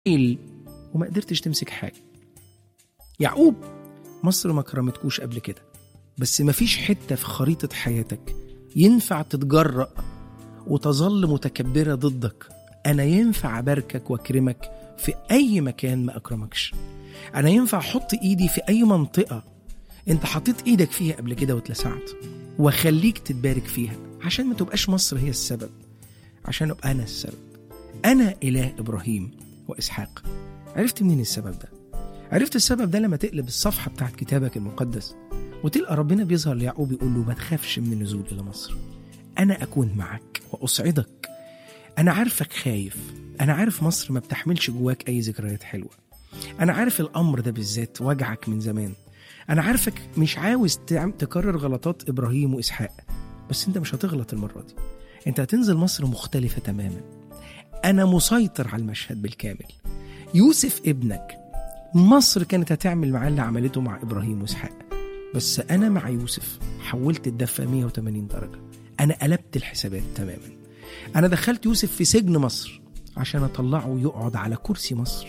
إسرائيل وما قدرتش تمسك حاجة يعقوب مصر ما كرمتكوش قبل كده بس مفيش حتة في خريطة حياتك ينفع تتجرأ وتظل متكبرة ضدك أنا ينفع أباركك وأكرمك في أي مكان ما أكرمكش أنا ينفع أحط إيدي في أي منطقة أنت حطيت إيدك فيها قبل كده واتلسعت وأخليك تتبارك فيها عشان ما تبقاش مصر هي السبب عشان أبقى أنا السبب أنا إله إبراهيم وإسحاق عرفت منين السبب ده؟ عرفت السبب ده لما تقلب الصفحة بتاعت كتابك المقدس وتلقى ربنا بيظهر ليعقوب يقول له ما تخافش من النزول إلى مصر أنا أكون معك وأسعدك أنا عارفك خايف أنا عارف مصر ما بتحملش جواك أي ذكريات حلوة أنا عارف الأمر ده بالذات وجعك من زمان أنا عارفك مش عاوز تعم- تكرر غلطات إبراهيم وإسحاق بس أنت مش هتغلط المرة دي أنت هتنزل مصر مختلفة تماما أنا مسيطر على المشهد بالكامل يوسف ابنك مصر كانت هتعمل معاه اللي عملته مع إبراهيم وإسحاق بس أنا مع يوسف حولت الدفة 180 درجة أنا قلبت الحسابات تماما أنا دخلت يوسف في سجن مصر عشان أطلعه يقعد على كرسي مصر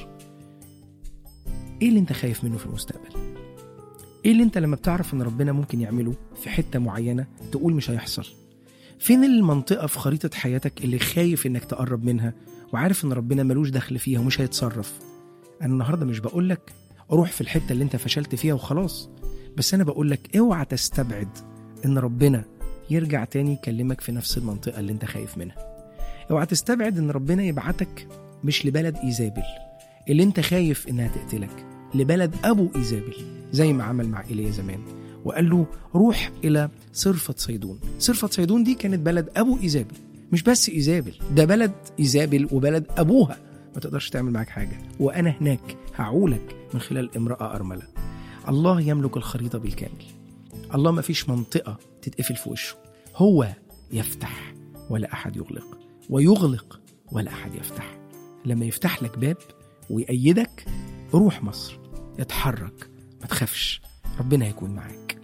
إيه اللي أنت خايف منه في المستقبل؟ إيه اللي أنت لما بتعرف إن ربنا ممكن يعمله في حتة معينة تقول مش هيحصل؟ فين المنطقة في خريطة حياتك اللي خايف إنك تقرب منها وعارف إن ربنا ملوش دخل فيها ومش هيتصرف؟ أنا النهاردة مش بقولك روح في الحتة اللي أنت فشلت فيها وخلاص بس أنا بقولك اوعى تستبعد إن ربنا يرجع تاني يكلمك في نفس المنطقة اللي أنت خايف منها اوعى تستبعد إن ربنا يبعتك مش لبلد إيزابل اللي أنت خايف إنها تقتلك لبلد أبو إيزابل زي ما عمل مع إيليا زمان وقال له روح إلى صرفة صيدون صرفة صيدون دي كانت بلد أبو إيزابل مش بس إيزابل ده بلد إيزابل وبلد أبوها ما تقدرش تعمل معاك حاجة وأنا هناك هعولك من خلال امرأة أرملة الله يملك الخريطة بالكامل الله ما فيش منطقة تتقفل في وشه هو يفتح ولا أحد يغلق ويغلق ولا أحد يفتح لما يفتح لك باب ويأيدك روح مصر اتحرك ما تخافش ربنا هيكون معاك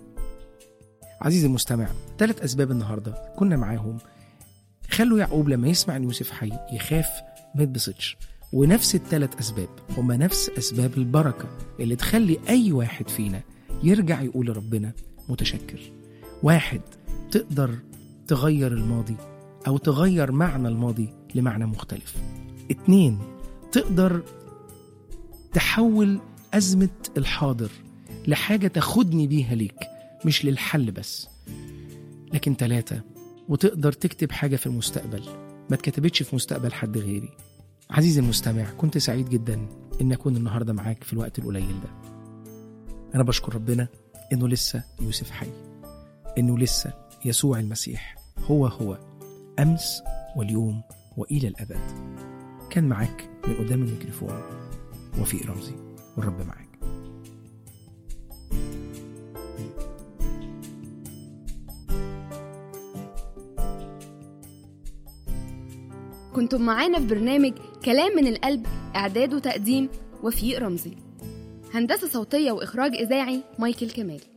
عزيزي المستمع ثلاث أسباب النهاردة كنا معاهم خلوا يعقوب لما يسمع ان يوسف حي يخاف ما يتبسطش ونفس الثلاث اسباب هما نفس اسباب البركه اللي تخلي اي واحد فينا يرجع يقول لربنا متشكر واحد تقدر تغير الماضي او تغير معنى الماضي لمعنى مختلف اتنين تقدر تحول ازمه الحاضر لحاجه تاخدني بيها ليك مش للحل بس لكن ثلاثه وتقدر تكتب حاجة في المستقبل ما اتكتبتش في مستقبل حد غيري عزيزي المستمع كنت سعيد جدا إن أكون النهاردة معاك في الوقت القليل ده أنا بشكر ربنا إنه لسه يوسف حي إنه لسه يسوع المسيح هو هو أمس واليوم وإلى الأبد كان معاك من قدام الميكروفون وفيق رمزي والرب معاك كنتم معانا في برنامج كلام من القلب إعداد وتقديم وفيق رمزي هندسة صوتية وإخراج إذاعي مايكل كمال